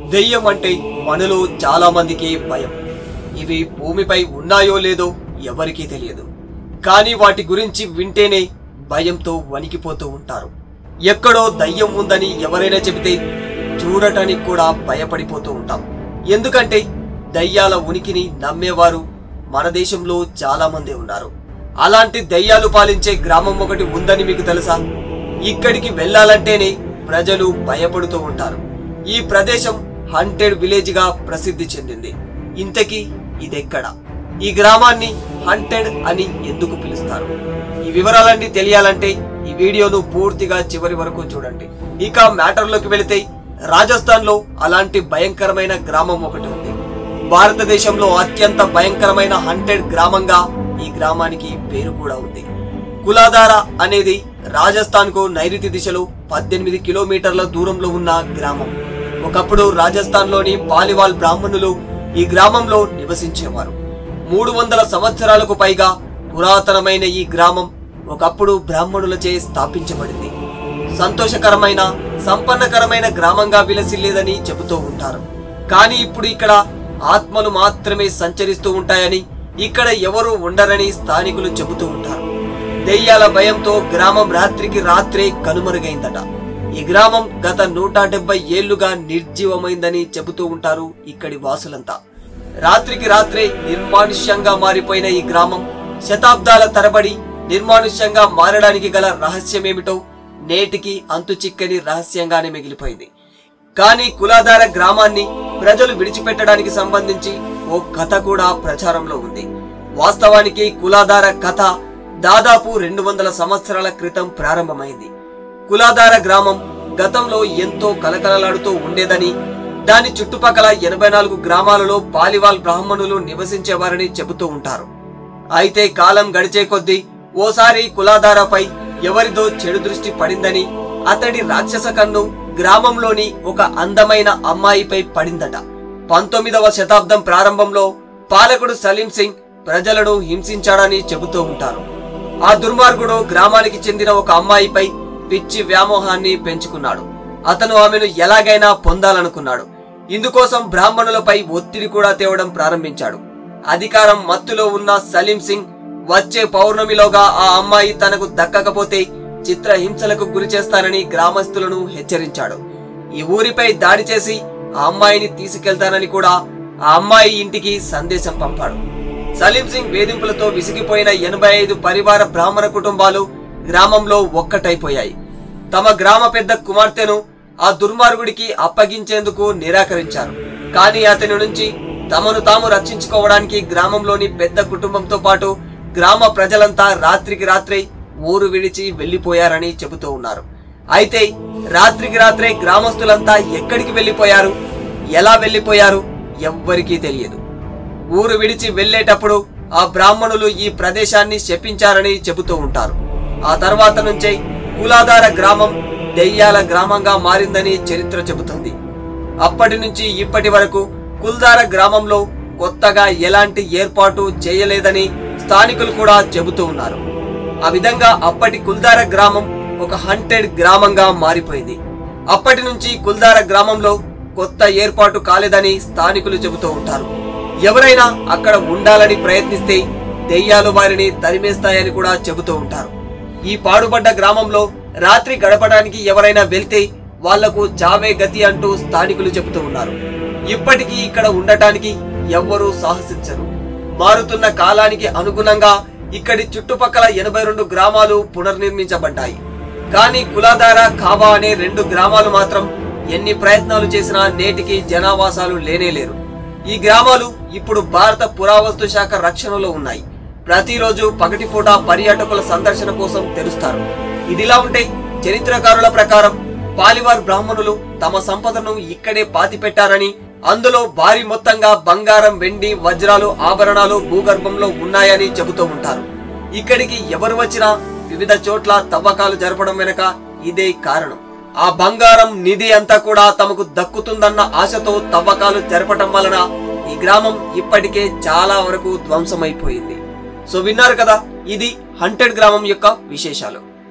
దెయ్యం అంటే మనలో చాలా మందికి భయం ఇవి భూమిపై ఉన్నాయో లేదో ఎవరికీ తెలియదు కానీ వాటి గురించి వింటేనే భయంతో వణికిపోతూ ఉంటారు ఎక్కడో దయ్యం ఉందని ఎవరైనా చెబితే చూడటానికి కూడా భయపడిపోతూ ఉంటాం ఎందుకంటే దయ్యాల ఉనికిని నమ్మేవారు మన దేశంలో చాలా మంది ఉన్నారు అలాంటి దయ్యాలు పాలించే గ్రామం ఒకటి ఉందని మీకు తెలుసా ఇక్కడికి వెళ్ళాలంటేనే ప్రజలు భయపడుతూ ఉంటారు ఈ ప్రదేశం హంటెడ్ విలేజ్ గా ప్రసిద్ధి చెందింది ఇంతకీ ఇదెక్కడ ఈ గ్రామాన్ని హంటెడ్ అని ఎందుకు పిలుస్తారు ఈ వివరాలన్నీ తెలియాలంటే ఈ వీడియోను పూర్తిగా చివరి వరకు చూడండి ఇక మ్యాటర్ లోకి వెళితే రాజస్థాన్ లో అలాంటి భయంకరమైన గ్రామం ఒకటి ఉంది భారతదేశంలో అత్యంత భయంకరమైన హంటెడ్ గ్రామంగా ఈ గ్రామానికి పేరు కూడా ఉంది కులాధార అనేది రాజస్థాన్ కు నైరుతి దిశలో పద్దెనిమిది కిలోమీటర్ల దూరంలో ఉన్న గ్రామం ఒకప్పుడు రాజస్థాన్ లోని పాలివాల్ బ్రాహ్మణులు ఈ గ్రామంలో నివసించేవారు మూడు వందల సంవత్సరాలకు పైగా పురాతనమైన ఈ గ్రామం ఒకప్పుడు బ్రాహ్మణులచే స్థాపించబడింది సంతోషకరమైన సంపన్నకరమైన గ్రామంగా విలసిల్లేదని చెబుతూ ఉంటారు కానీ ఇప్పుడు ఇక్కడ ఆత్మలు మాత్రమే సంచరిస్తూ ఉంటాయని ఇక్కడ ఎవరూ ఉండరని స్థానికులు చెబుతూ ఉంటారు దెయ్యాల భయంతో గ్రామం రాత్రికి రాత్రే కనుమరుగైందట ఈ గ్రామం గత నూట డెబ్బై ఏళ్లుగా నిర్జీవమైందని చెబుతూ ఉంటారు ఇక్కడి వాసులంతా రాత్రికి రాత్రే నిర్మానుష్యంగా మారిపోయిన ఈ గ్రామం శతాబ్దాల తరబడి నిర్మానుష్యంగా మారడానికి గల రహస్యమేమిటో నేటికి అంతు చిక్కని రహస్యంగానే మిగిలిపోయింది కానీ కులాధార గ్రామాన్ని ప్రజలు విడిచిపెట్టడానికి సంబంధించి ఓ కథ కూడా ప్రచారంలో ఉంది వాస్తవానికి కులాధార కథ దాదాపు రెండు వందల సంవత్సరాల క్రితం ప్రారంభమైంది కులాధార గ్రామం గతంలో ఎంతో కలకలలాడుతూ ఉండేదని దాని చుట్టుపక్కల ఎనభై నాలుగు గ్రామాలలో పాలివాల్ బ్రాహ్మణులు నివసించేవారని చెబుతూ ఉంటారు అయితే కాలం గడిచే కొద్దీ ఓసారి కులాధారపై ఎవరిదో చెడు దృష్టి పడిందని అతడి రాక్షస కన్ను గ్రామంలోని ఒక అందమైన అమ్మాయిపై పడిందట పంతొమ్మిదవ శతాబ్దం ప్రారంభంలో పాలకుడు సలీం సింగ్ ప్రజలను హింసించాడని చెబుతూ ఉంటారు ఆ దుర్మార్గుడు గ్రామానికి చెందిన ఒక అమ్మాయిపై పిచ్చి వ్యామోహాన్ని పెంచుకున్నాడు అతను ఆమెను ఎలాగైనా పొందాలనుకున్నాడు ఇందుకోసం బ్రాహ్మణులపై ఒత్తిడి కూడా తేవడం ప్రారంభించాడు అధికారం మత్తులో ఉన్న సలీం సింగ్ వచ్చే పౌర్ణమిలోగా ఆ అమ్మాయి తనకు దక్కకపోతే చిత్రహింసలకు గురి చేస్తానని గ్రామస్తులను హెచ్చరించాడు ఈ ఊరిపై దాడి చేసి ఆ అమ్మాయిని తీసుకెళ్తానని కూడా ఆ అమ్మాయి ఇంటికి సందేశం పంపాడు సలీం సింగ్ వేధింపులతో విసిగిపోయిన ఎనభై ఐదు పరివార బ్రాహ్మణ కుటుంబాలు గ్రామంలో ఒక్కటైపోయాయి తమ గ్రామ పెద్ద కుమార్తెను ఆ దుర్మార్గుడికి అప్పగించేందుకు నిరాకరించారు కానీ అతని నుంచి తమను తాము రక్షించుకోవడానికి గ్రామంలోని పెద్ద కుటుంబంతో పాటు గ్రామ ప్రజలంతా రాత్రికి రాత్రే ఊరు విడిచి వెళ్లిపోయారని చెబుతూ ఉన్నారు అయితే రాత్రికి రాత్రే గ్రామస్తులంతా ఎక్కడికి వెళ్లిపోయారు ఎలా వెళ్లిపోయారు ఎవ్వరికీ తెలియదు ఊరు విడిచి వెళ్లేటప్పుడు ఆ బ్రాహ్మణులు ఈ ప్రదేశాన్ని శపించారని చెబుతూ ఉంటారు ఆ తర్వాత నుంచే కులాధార గ్రామం దెయ్యాల గ్రామంగా మారిందని చరిత్ర చెబుతుంది అప్పటి నుంచి ఇప్పటి వరకు కుల్దార గ్రామంలో కొత్తగా ఎలాంటి ఏర్పాటు చేయలేదని స్థానికులు కూడా చెబుతూ ఉన్నారు ఆ విధంగా అప్పటి కుల్దార గ్రామం ఒక హంటెడ్ గ్రామంగా మారిపోయింది అప్పటి నుంచి కుల్దార గ్రామంలో కొత్త ఏర్పాటు కాలేదని స్థానికులు చెబుతూ ఉంటారు ఎవరైనా అక్కడ ఉండాలని ప్రయత్నిస్తే దెయ్యాలు వారిని తరిమేస్తాయని కూడా చెబుతూ ఉంటారు ఈ పాడుబడ్డ గ్రామంలో రాత్రి గడపడానికి ఎవరైనా వెళ్తే వాళ్లకు చావే గతి అంటూ స్థానికులు చెబుతూ ఉన్నారు ఇప్పటికీ ఇక్కడ ఉండటానికి ఎవ్వరూ సాహసించరు మారుతున్న కాలానికి అనుగుణంగా ఇక్కడి చుట్టుపక్కల ఎనభై రెండు గ్రామాలు పునర్నిర్మించబడ్డాయి కానీ కులాధార ఖాబా అనే రెండు గ్రామాలు మాత్రం ఎన్ని ప్రయత్నాలు చేసినా నేటికి జనావాసాలు లేనేలేరు ఈ గ్రామాలు ఇప్పుడు భారత పురావస్తు శాఖ రక్షణలో ఉన్నాయి ప్రతిరోజు పగటిపూట పర్యాటకుల సందర్శన కోసం తెరుస్తారు ఇదిలా ఉంటే చరిత్రకారుల ప్రకారం పాలివార్ బ్రాహ్మణులు తమ సంపదను ఇక్కడే పాతిపెట్టారని అందులో భారీ మొత్తంగా బంగారం వెండి వజ్రాలు ఆభరణాలు భూగర్భంలో ఉన్నాయని చెబుతూ ఉంటారు ఇక్కడికి ఎవరు వచ్చినా వివిధ చోట్ల తవ్వకాలు జరపడం వెనక ఇదే కారణం ఆ బంగారం నిధి అంతా కూడా తమకు దక్కుతుందన్న ఆశతో తవ్వకాలు జరపటం వలన ఈ గ్రామం ఇప్పటికే చాలా వరకు ధ్వంసమైపోయింది సో విన్నారు కదా ఇది హంటెడ్ గ్రామం యొక్క విశేషాలు